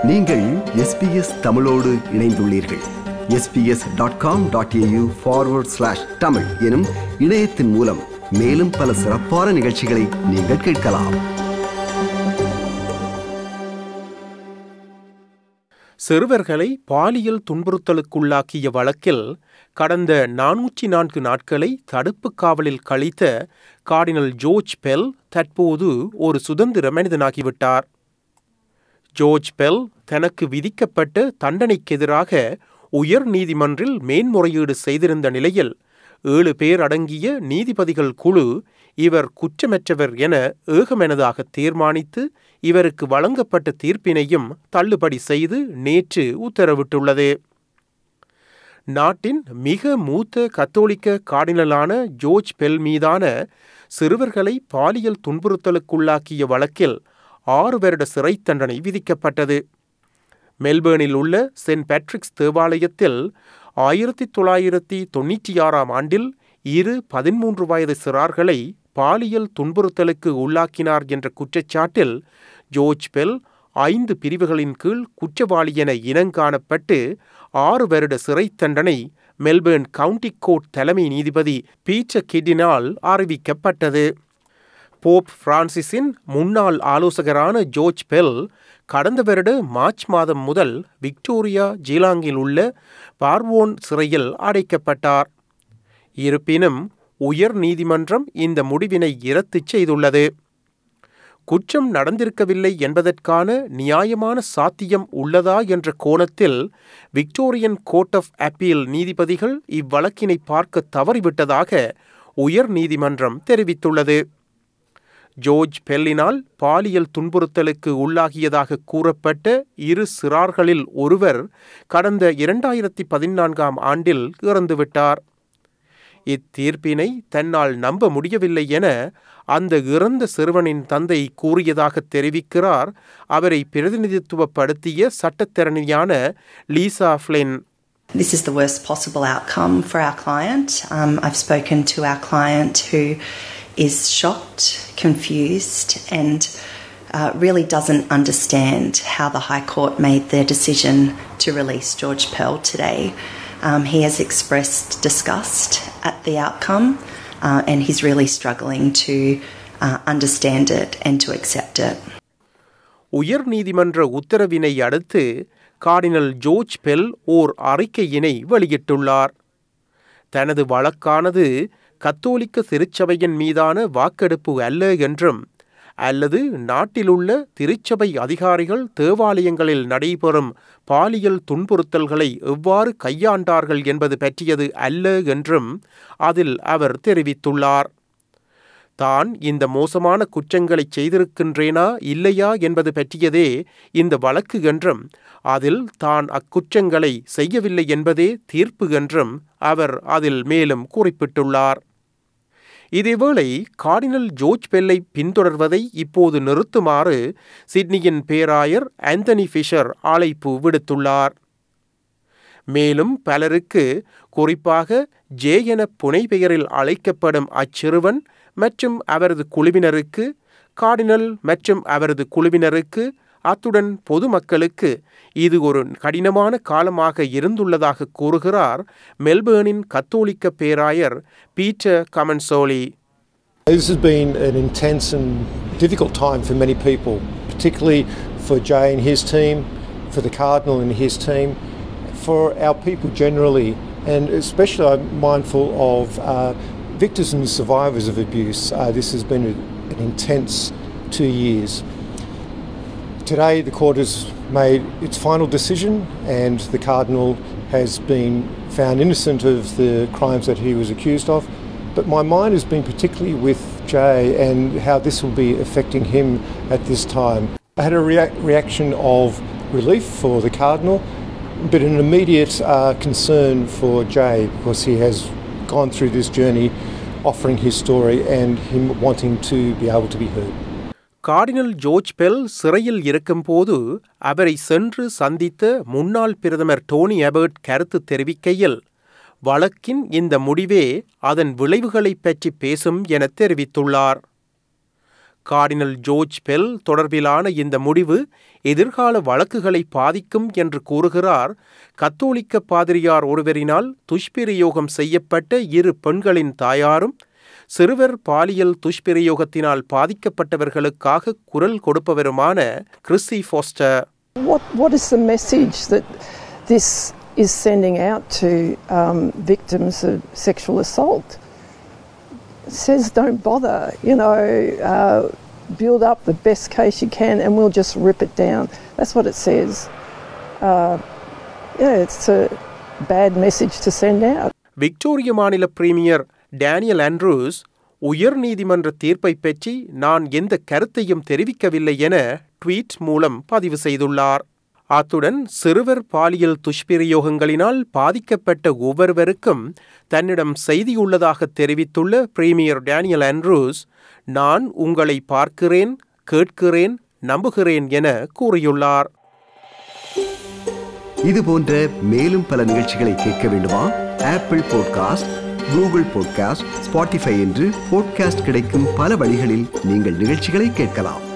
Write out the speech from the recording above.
நீங்கள் எஸ்பிஎஸ் தமிழோடு இணைந்துள்ளீர்கள் SBS dot com dot AU forward slash Tamil எனும் இணையத்தின் மூலம் மேலும் பல சிறப்பான நிகழ்ச்சிகளை நீங்கள் கேட்கலாம் சிறுவர்களை பாலியல் துன்புறுத்தலுக்குள்ளாக்கிய வழக்கில் கடந்த நானூற்றி நான்கு நாட்களை தடுப்பு காவலில் கழித்த கார்டினல் ஜோர்ஜ் பெல் தற்போது ஒரு சுதந்திர மனிதனாகிவிட்டார் ஜோர்ஜ் பெல் தனக்கு விதிக்கப்பட்ட தண்டனைக்கெதிராக உயர் நீதிமன்றில் மேன்முறையீடு செய்திருந்த நிலையில் ஏழு பேர் அடங்கிய நீதிபதிகள் குழு இவர் குற்றமற்றவர் என ஏகமெனதாக தீர்மானித்து இவருக்கு வழங்கப்பட்ட தீர்ப்பினையும் தள்ளுபடி செய்து நேற்று உத்தரவிட்டுள்ளது நாட்டின் மிக மூத்த கத்தோலிக்க கார்டினலான ஜோர்ஜ் பெல் மீதான சிறுவர்களை பாலியல் துன்புறுத்தலுக்குள்ளாக்கிய வழக்கில் ஆறு வருட சிறை தண்டனை விதிக்கப்பட்டது மெல்பேர்னில் உள்ள சென்ட் பேட்ரிக்ஸ் தேவாலயத்தில் ஆயிரத்தி தொள்ளாயிரத்தி தொண்ணூற்றி ஆறாம் ஆண்டில் இரு பதிமூன்று வயது சிறார்களை பாலியல் துன்புறுத்தலுக்கு உள்ளாக்கினார் என்ற குற்றச்சாட்டில் ஜோர்ஜ் பெல் ஐந்து பிரிவுகளின் கீழ் குற்றவாளி என இனங்காணப்பட்டு ஆறு வருட சிறை தண்டனை மெல்பேர்ன் கவுண்டி கோர்ட் தலைமை நீதிபதி பீட்டர் கிடினால் அறிவிக்கப்பட்டது போப் பிரான்சிஸின் முன்னாள் ஆலோசகரான ஜோர்ஜ் பெல் கடந்த வருட மார்ச் மாதம் முதல் விக்டோரியா ஜீலாங்கில் உள்ள பார்வோன் சிறையில் அடைக்கப்பட்டார் இருப்பினும் உயர் நீதிமன்றம் இந்த முடிவினை இரத்து செய்துள்ளது குற்றம் நடந்திருக்கவில்லை என்பதற்கான நியாயமான சாத்தியம் உள்ளதா என்ற கோணத்தில் விக்டோரியன் கோர்ட் ஆஃப் அப்பீல் நீதிபதிகள் இவ்வழக்கினை பார்க்க தவறிவிட்டதாக உயர் நீதிமன்றம் தெரிவித்துள்ளது ஜோர்ஜ் பெல்லினால் பாலியல் துன்புறுத்தலுக்கு உள்ளாகியதாக கூறப்பட்ட இரு சிறார்களில் ஒருவர் கடந்த இரண்டாயிரத்தி பதினான்காம் ஆண்டில் இறந்துவிட்டார் இத்தீர்ப்பினை தன்னால் நம்ப முடியவில்லை என அந்த இறந்த சிறுவனின் தந்தை கூறியதாக தெரிவிக்கிறார் அவரை பிரதிநிதித்துவப்படுத்திய சட்டத்தரணியான Lisa Flynn This is the worst possible outcome for our client. Um, I've spoken to our client who is shocked, confused, and uh, really doesn't understand how the High Court made their decision to release George Pell today. Um, he has expressed disgust at the outcome, uh, and he's really struggling to uh, understand it and to accept it. உயர் நீதிமன்ற உத்தரவினை அடுத்து cardinal George Pell ஓர் அறிக்கையினை வெளியிட்டுள்ளார் தனது வழக்கானது கத்தோலிக்க திருச்சபையின் மீதான வாக்கெடுப்பு அல்ல என்றும் அல்லது நாட்டிலுள்ள திருச்சபை அதிகாரிகள் தேவாலயங்களில் நடைபெறும் பாலியல் துன்புறுத்தல்களை எவ்வாறு கையாண்டார்கள் என்பது பற்றியது அல்ல என்றும் அதில் அவர் தெரிவித்துள்ளார் தான் இந்த மோசமான குற்றங்களை செய்திருக்கின்றேனா இல்லையா என்பது பற்றியதே இந்த வழக்கு என்றும் அதில் தான் அக்குற்றங்களை செய்யவில்லை என்பதே தீர்ப்பு என்றும் அவர் அதில் மேலும் குறிப்பிட்டுள்ளார் இதேவேளை கார்டினல் ஜோர்ஜ் பெல்லை பின்தொடர்வதை இப்போது நிறுத்துமாறு சிட்னியின் பேராயர் ஆந்தனி ஃபிஷர் அழைப்பு விடுத்துள்ளார் மேலும் பலருக்கு குறிப்பாக ஜே என புனைபெயரில் அழைக்கப்படும் அச்சிறுவன் மற்றும் அவரது குழுவினருக்கு கார்டினல் மற்றும் அவரது குழுவினருக்கு அத்துடன் பொதுமக்களுக்கு இது ஒரு கடினமான காலமாக இருந்துள்ளதாக கூறுகிறார் மெல்பேர்னின் கத்தோலிக்க பேராயர் Peter Comensoli This has been an intense and difficult time for many people, particularly for Jay and his team, for the Cardinal and his team, for our people generally, and especially I'm mindful of uh, victims and survivors of abuse. Uh, this has been a, an intense two years. Today, the court has made its final decision, and the Cardinal has been found innocent of the crimes that he was accused of. But my mind has been particularly with Jay and how this will be affecting him at this time. I had a rea- reaction of relief for the Cardinal, but an immediate uh, concern for Jay because he has gone through this journey offering his story and him wanting to be able to be heard. Cardinal George Pell சிறையில் இருக்கும்போது அவரை சென்று சந்தித்த முன்னாள் பிரதமர் டோனி அபர்ட் கருத்து தெரிவிக்கையில் வழக்கின் இந்த முடிவே அதன் விளைவுகளைப் பற்றி பேசும் என தெரிவித்துள்ளார் கார்டினல் ஜோர்ஜ் பெல் தொடர்பிலான இந்த முடிவு எதிர்கால வழக்குகளை பாதிக்கும் என்று கூறுகிறார் கத்தோலிக்க பாதிரியார் ஒருவரினால் துஷ்பிரயோகம் செய்யப்பட்ட இரு பெண்களின் தாயாரும் சிறுவர் பாலியல் துஷ்பிரயோகத்தினால் பாதிக்கப்பட்டவர்களுக்காக குரல் கொடுப்பவருமான Chrissie Foster What, what is the message that this is sending out to um, victims of sexual assault? It says don't bother, you know, uh, build up the best case you can and we'll just rip it down. That's what it says. Uh, yeah, it's a bad message to send out. Victoria மாநில premier Daniel Andrews உயர் நீதிமன்ற தீர்ப்பை பற்றி நான் எந்த கருத்தையும் தெரிவிக்கவில்லை என ட்வீட் மூலம் பதிவு செய்துள்ளார் அத்துடன் சிறுவர் பாலியல் துஷ்பிரயோகங்களினால் பாதிக்கப்பட்ட ஒவ்வொருவருக்கும் தன்னிடம் செய்தியுள்ளதாக தெரிவித்துள்ள பிரீமியர் டேனியல் ஆண்ட்ரூஸ் நான் உங்களை பார்க்கிறேன் கேட்கிறேன் நம்புகிறேன் என கூறியுள்ளார் இது போன்ற மேலும் பல நிகழ்ச்சிகளை கேட்க வேண்டுமா Apple podcast Google podcast Spotify என்று பாட்காஸ்ட் கிடைக்கும் பல வழிகளில் நீங்கள் நிகழ்ச்சிகளை கேட்கலாம்